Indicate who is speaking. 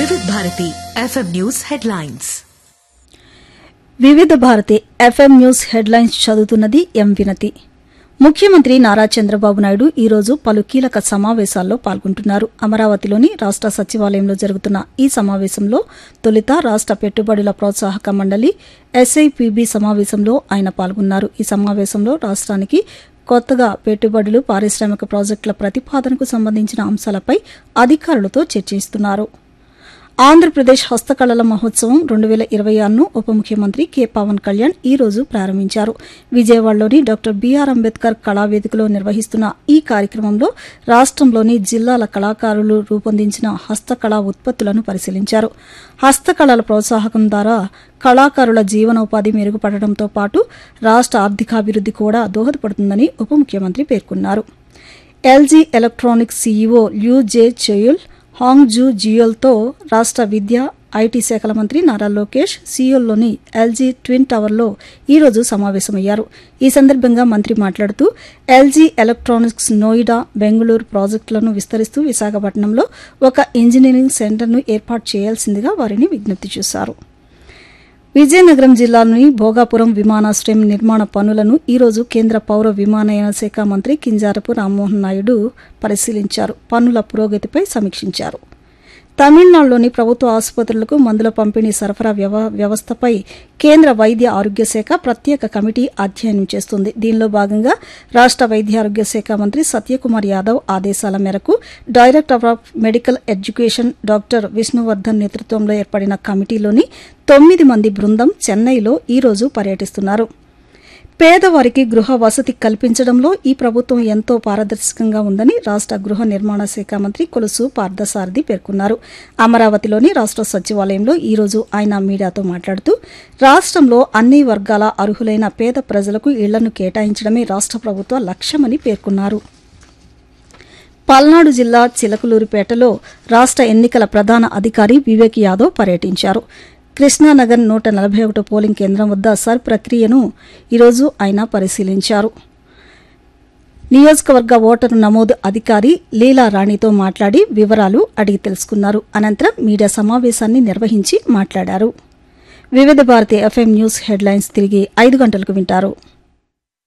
Speaker 1: వివిధ Bharati FM news headlines
Speaker 2: వివిధ Bharati FM news headlines చదువుతున్నది ఎం వినతి ముఖ్యమంత్రి నారా చంద్రబాబు నాయుడు ఈ రోజు పలు కీలక సమావేశాల్లో పాల్గొంటున్నారు అమరావతిలోని రాష్ట సచివాలయంలో జరుగుతున్న ఈ సమావేశంలో తొలుత రాష్ట పెట్టుబడుల ప్రోత్సాహక మండలి ఎస్ఐపిబి సమావేశంలో ఆయన పాల్గొన్నారు ఈ సమావేశంలో రాష్ట్రానికి కొత్తగా పెట్టుబడులు పారిశ్రామిక ప్రాజెక్టుల ప్రతిపాదనకు సంబంధించిన అంశాలపై అధికారులతో చర్చిస్తున్నారు ఆంధ్రప్రదేశ్ హస్తకళల మహోత్సవం రెండు వేల ఇరవై ఆరును ఉప ముఖ్యమంత్రి కె పవన్ కళ్యాణ్ ఈ రోజు ప్రారంభించారు విజయవాడలోని డాక్టర్ బీఆర్ అంబేద్కర్ కళావేదికలో నిర్వహిస్తున్న ఈ కార్యక్రమంలో రాష్ట్రంలోని జిల్లాల కళాకారులు రూపొందించిన హస్తకళా ఉత్పత్తులను పరిశీలించారు హస్తకళల ప్రోత్సాహకం ద్వారా కళాకారుల జీవనోపాధి మెరుగుపడడంతో పాటు రాష్ట్ర ఆర్థికాభివృద్ధి కూడా దోహదపడుతుందని ఉప ముఖ్యమంత్రి పేర్కొన్నారు LG electronics CEO Lyu Jae Cheol Hong Ju జియోల్తో రాష్ట్ర విద్య ఐటీ శాఖల మంత్రి నారా లోకేష్ సియోల్లోని ఎల్జీ ట్విన్ టవర్లో ఈ రోజు సమావేశమయ్యారు ఈ సందర్భంగా మంత్రి మాట్లాడుతూ ఎల్జీ ఎలక్ట్రానిక్స్ నోయిడా బెంగళూరు ప్రాజెక్టులను విస్తరిస్తూ విశాఖపట్నంలో ఒక ఇంజనీరింగ్ సెంటర్ను ఏర్పాటు చేయాల్సిందిగా వారిని విజ్ఞప్తి చేశారు విజయనగరం జిల్లాలోని భోగాపురం విమానాశ్రయం నిర్మాణ పనులను ఈ రోజు కేంద్ర పౌర విమానయాన శాఖ మంత్రి కింజారపు రామ్మోహన్ నాయుడు పరిశీలించారు పనుల పురోగతిపై సమీక్షించారు తమిళనాడులోని ప్రభుత్వ ఆసుపత్రులకు మందుల పంపిణీ సరఫరా వ్యవ- వ్యవస్థపై కేంద్ర వైద్య ఆరోగ్య శాఖ ప్రత్యేక కమిటీ అధ్యయనం చేస్తుంది దీనిలో భాగంగా రాష్ట వైద్య ఆరోగ్య శాఖ మంత్రి సత్యకుమార్ యాదవ్ ఆదేశాల మేరకు director of medical education doctor Vishnuvardhan నేతృత్వంలో ఏర్పడిన కమిటీలోని తొమ్మిది మంది బృందం చెన్నైలో ఈ రోజు పర్యటిస్తున్నారు పేదవారికి గృహ వసతి కల్పించడంలో ఈ ప్రభుత్వం ఎంతో పారదర్శకంగా ఉందని రాష్ట గృహ నిర్మాణ శాఖ మంత్రి కొలుసు పార్థసారథి పేర్కొన్నారు అమరావతిలోని రాష్ట సచివాలయంలో ఈ రోజు ఆయన మీడియాతో మాట్లాడుతూ రాష్ట్రంలో అన్ని వర్గాల అర్హులైన పేద ప్రజలకు ఇళ్లను కేటాయించడమే రాష్ట ప్రభుత్వ లక్ష్యమని పేర్కొన్నారు పల్నాడు జిల్లా చిలకలూరిపేటలో రాష్ట ఎన్నికల ప్రధాన అధికారి వివేక్ యాదవ్ పర్యటించారు కృష్ణానగర్ నూట నలభై ఒకటో పోలింగ్ కేంద్రం వద్ద సర్ ప్రక్రియను ఈరోజు ఆయన పరిశీలించారు నియోజకవర్గ ఓటరు నమోదు అధికారి లీలా రాణితో మాట్లాడి వివరాలు అడిగి తెలుసుకున్నారు అనంతరం మీడియా సమావేశాన్ని నిర్వహించి మాట్లాడారు వివిధ భారతి ఎఫ్ఎం న్యూస్ హెడ్లైన్స్ తిరిగి ఐదు గంటలకు వింటారు